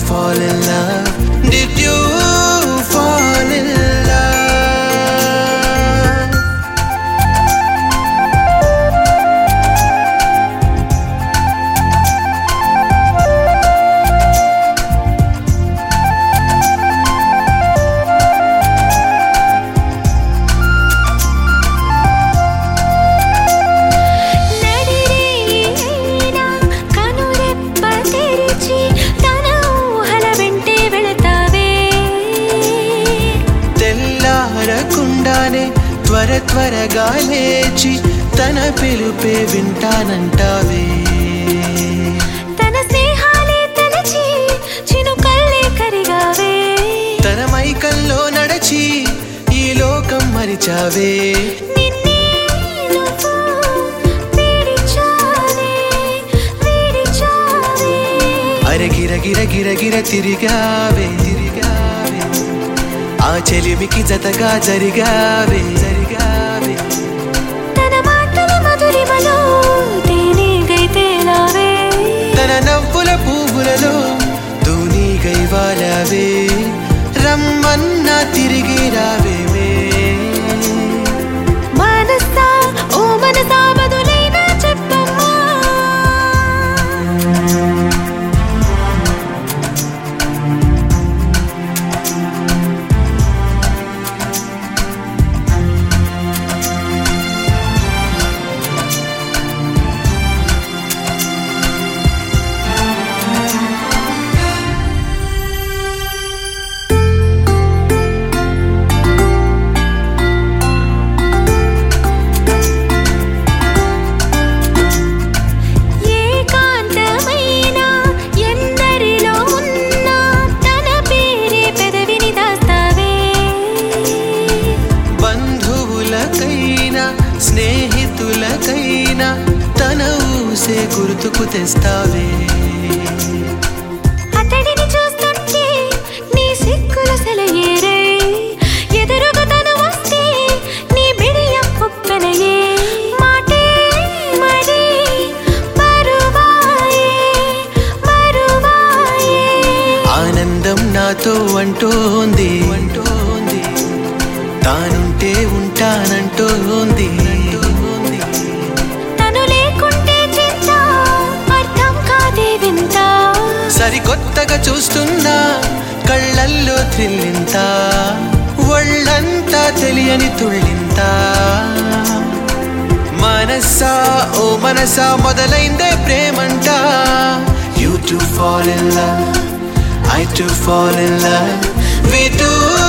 fall in love? Did you fall in love? నడిరేయినా కనురెప్ప తెరిచి తన ఊహల వెంటే వెళతావే తెల్లారకుండానే త్వర త్వరగా లేచి తన పిలుపే వింటానంటావే తన స్నేహాలే తలచి చినుకల్లే కరిగావే తన మైకల్లో నడచి ఈ లోకం మరిచావే నిన్నే నువ్వు వీడిచావే వీడిచావే అర గిర గిర గిర గిర తిరిగావే తిరిగావే ఆ చెలిమికి జతగా జరిగావే జరిగావే తన మాటల మధురిమలో తేనెగై తేలావే తన నవ్వుల పువ్వులలో తూనీ గైవాలవే రమ్మన్నా తిరిగి రావేమే మనసా ఓ మనసా బదులైనా చెప్పమ్మా ఏకాంతమైన ఎందరిలో ఉన్నా తన పేరే పెదవిని దాస్తావే బంధువులకైనా స్నేహితులకైనా తన ఊసే గుర్తుకు తెస్తావే అతడిని చూస్తుంటే నీ సిక్కుల సెలయేరే ఎదురుగా తను వస్తే నీ బిడియం ఉప్పెనయే మాటే మరి మరువాయే మరువాయే ఆనందం నాతో అంటోంది అంటోంది తానుంటే ఉంటానంటోంది తను లేకుంటే చింత అర్థం కాదే వింత సరికొత్తగా చూస్తున్నా కళ్ళల్లో థ్రిల్లింత ఒళ్ళంతా తెలియని తుళ్ళింత మనసా ఓ మనసా మొదలైందే ప్రేమంట you too fall in love I too fall in love we to